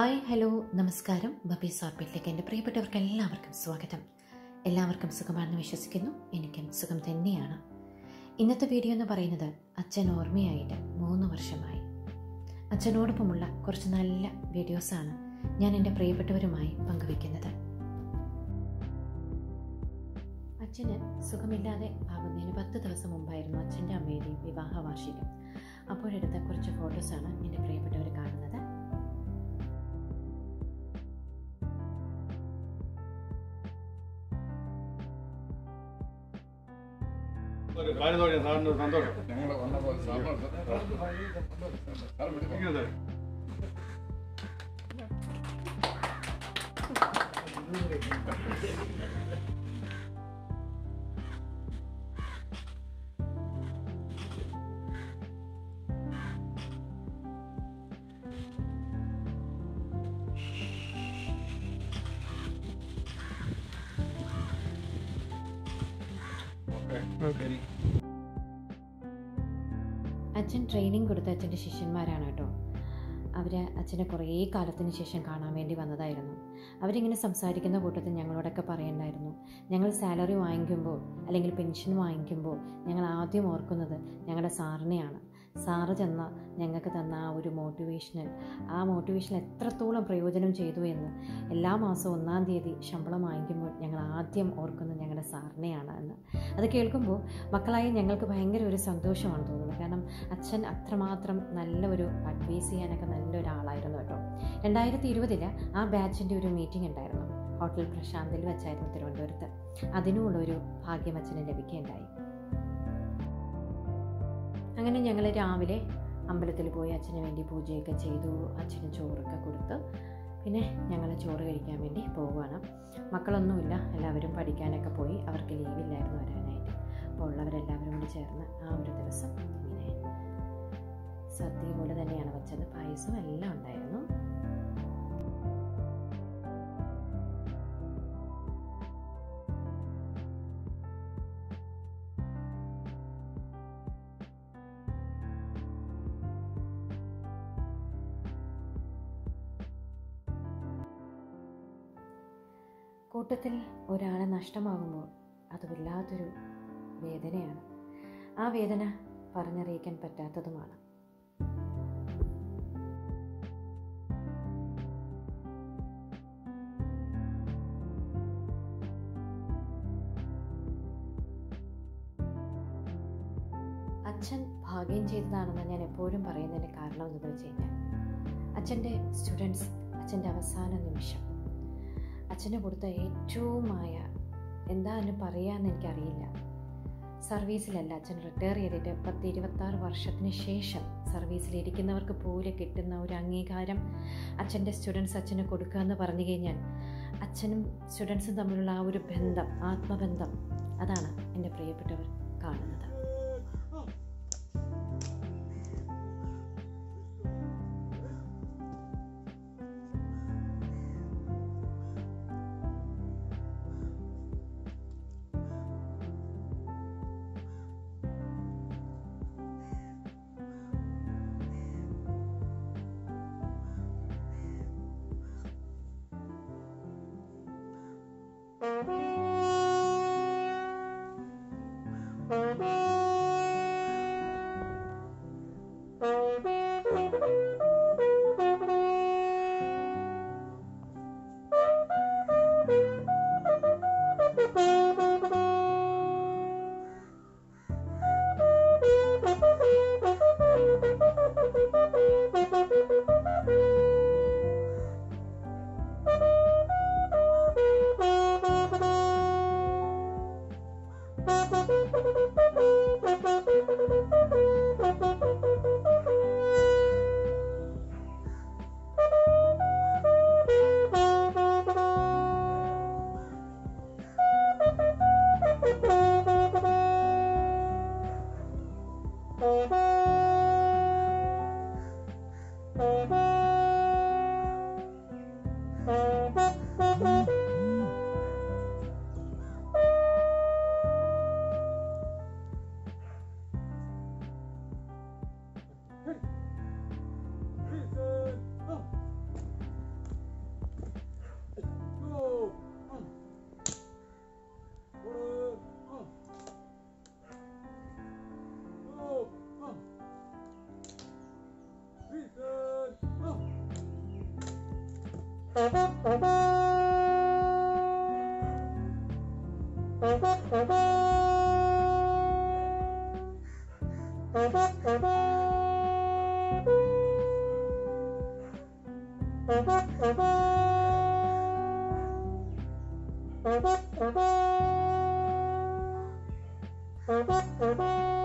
Hi hello നമസ്കാരം ബബി സോർബിറ്റിലേക്ക് എൻ്റെ പ്രിയപ്പെട്ടവർക്ക് എല്ലാവർക്കും സ്വാഗതം എല്ലാവർക്കും സുഖമാണെന്ന് വിശ്വസിക്കുന്നു എനിക്കും സുഖം തന്നെയാണ് ഇന്നത്തെ വീഡിയോ എന്ന് പറയുന്നത് അച്ഛൻ ഓർമ്മയായിട്ട് മൂന്ന് വർഷമായി അച്ഛനോടൊപ്പമുള്ള കുറച്ച് നല്ല വീഡിയോസാണ് ഞാൻ എൻ്റെ പ്രിയപ്പെട്ടവരുമായി പങ്കുവെക്കുന്നത് അച്ഛന് സുഖമില്ലാതെ ആകുന്നതിന് പത്ത് ദിവസം മുമ്പായിരുന്നു അച്ഛൻ്റെ അമ്മയുടെയും വിവാഹ വാർഷികം അപ്പോഴെടുത്ത കുറച്ച് ഫോട്ടോസാണ് എൻ്റെ പ്രിയപ്പെട്ടവർ കാണുന്നത് ഒരു കാര്യം തോന്നിയ സാറിന് ഒരു സന്തോഷം ഞങ്ങൾ വന്നപ്പോൾ സാമ്പാർ ഇരിക്കുന്നത്. ഓക്കേ. ശരി. അച്ഛൻ ട്രെയിനിങ് കൊടുത്ത അച്ഛൻ്റെ ശിഷ്യന്മാരാണ് കേട്ടോ അവർ അച്ഛനെ കുറേ കാലത്തിന് ശേഷം കാണാൻ വേണ്ടി വന്നതായിരുന്നു അവരിങ്ങനെ സംസാരിക്കുന്ന കൂട്ടത്തിൽ ഞങ്ങളോടൊക്കെ പറയണ്ടായിരുന്നു ഞങ്ങൾ സാലറി വാങ്ങിക്കുമ്പോൾ അല്ലെങ്കിൽ പെൻഷൻ വാങ്ങിക്കുമ്പോൾ ഞങ്ങൾ ആദ്യം ഓർക്കുന്നത് ഞങ്ങളുടെ സാറിനെയാണ് സാറ് ചെന്ന ഞങ്ങൾക്ക് തന്ന ആ ഒരു മോട്ടിവേഷണൽ ആ മോട്ടിവേഷൻ എത്രത്തോളം പ്രയോജനം ചെയ്തു എന്ന് എല്ലാ മാസവും ഒന്നാം തീയതി ശമ്പളം വാങ്ങിക്കുമ്പോൾ ഞങ്ങൾ ആദ്യം ഓർക്കുന്നത് ഞങ്ങളുടെ സാറിനെയാണ് എന്ന് അത് കേൾക്കുമ്പോൾ മക്കളായി ഞങ്ങൾക്ക് ഭയങ്കര ഒരു സന്തോഷമാണ് തോന്നുന്നത് കാരണം അച്ഛൻ അത്രമാത്രം നല്ല ഒരു അഡ്വൈസ് ചെയ്യാനൊക്കെ നല്ലൊരാളായിരുന്നു കേട്ടോ രണ്ടായിരത്തി ഇരുപതിൽ ആ ബാച്ചിൻ്റെ ഒരു മീറ്റിംഗ് ഉണ്ടായിരുന്നു ഹോട്ടൽ പ്രശാന്തിൽ വെച്ചായിരുന്നു തിരുവനന്തപുരത്ത് അതിനുമുള്ള ഒരു ഭാഗ്യം അച്ഛന് ലഭിക്കുകയുണ്ടായി അങ്ങനെ ഞങ്ങൾ രാവിലെ അമ്പലത്തിൽ പോയി അച്ഛന് വേണ്ടി പൂജയൊക്കെ ചെയ്തു അച്ഛന് ചോറൊക്കെ കൊടുത്ത് പിന്നെ ഞങ്ങൾ ചോറ് കഴിക്കാൻ വേണ്ടി പോവുകയാണ് മക്കളൊന്നുമില്ല എല്ലാവരും പഠിക്കാനൊക്കെ പോയി അവർക്ക് ലീവില്ലായിരുന്നു വരാനായിട്ട് അപ്പോൾ ഉള്ളവരെല്ലാവരും കൂടി ചേർന്ന് ആ ഒരു ദിവസം ഇങ്ങനെ സദ്യ പോലെ തന്നെയാണ് വെച്ചത് പായസം എല്ലാം ഉണ്ടായിരുന്നു കൂട്ടത്തിൽ ഒരാളെ നഷ്ടമാകുമ്പോൾ അത് വല്ലാത്തൊരു വേദനയാണ് ആ വേദന പറഞ്ഞറിയിക്കാൻ പറ്റാത്തതുമാണ് അച്ഛൻ ഭാഗ്യം ചെയ്തതാണെന്ന് ഞാൻ എപ്പോഴും പറയുന്നതിൻ്റെ കാരണം എന്താണെന്ന് വെച്ച് കഴിഞ്ഞാൽ അച്ഛൻ്റെ സ്റ്റുഡൻസ് അച്ഛൻ്റെ അവസാന നിമിഷം അച്ഛന് കൊടുത്ത ഏറ്റവുമായ എന്താ അതിന് പറയാമെന്ന് എനിക്കറിയില്ല സർവീസിലല്ല അച്ഛൻ റിട്ടയർ ചെയ്തിട്ട് പത്ത് ഇരുപത്താറ് വർഷത്തിന് ശേഷം സർവീസിലിരിക്കുന്നവർക്ക് പോലും കിട്ടുന്ന ഒരു അംഗീകാരം അച്ഛൻ്റെ സ്റ്റുഡൻസ് അച്ഛന് കൊടുക്കുക എന്ന് പറഞ്ഞു കഴിഞ്ഞാൽ അച്ഛനും സ്റ്റുഡൻസും തമ്മിലുള്ള ആ ഒരു ബന്ധം ആത്മബന്ധം അതാണ് എൻ്റെ പ്രിയപ്പെട്ടവർ കാണുന്നത് Thank you.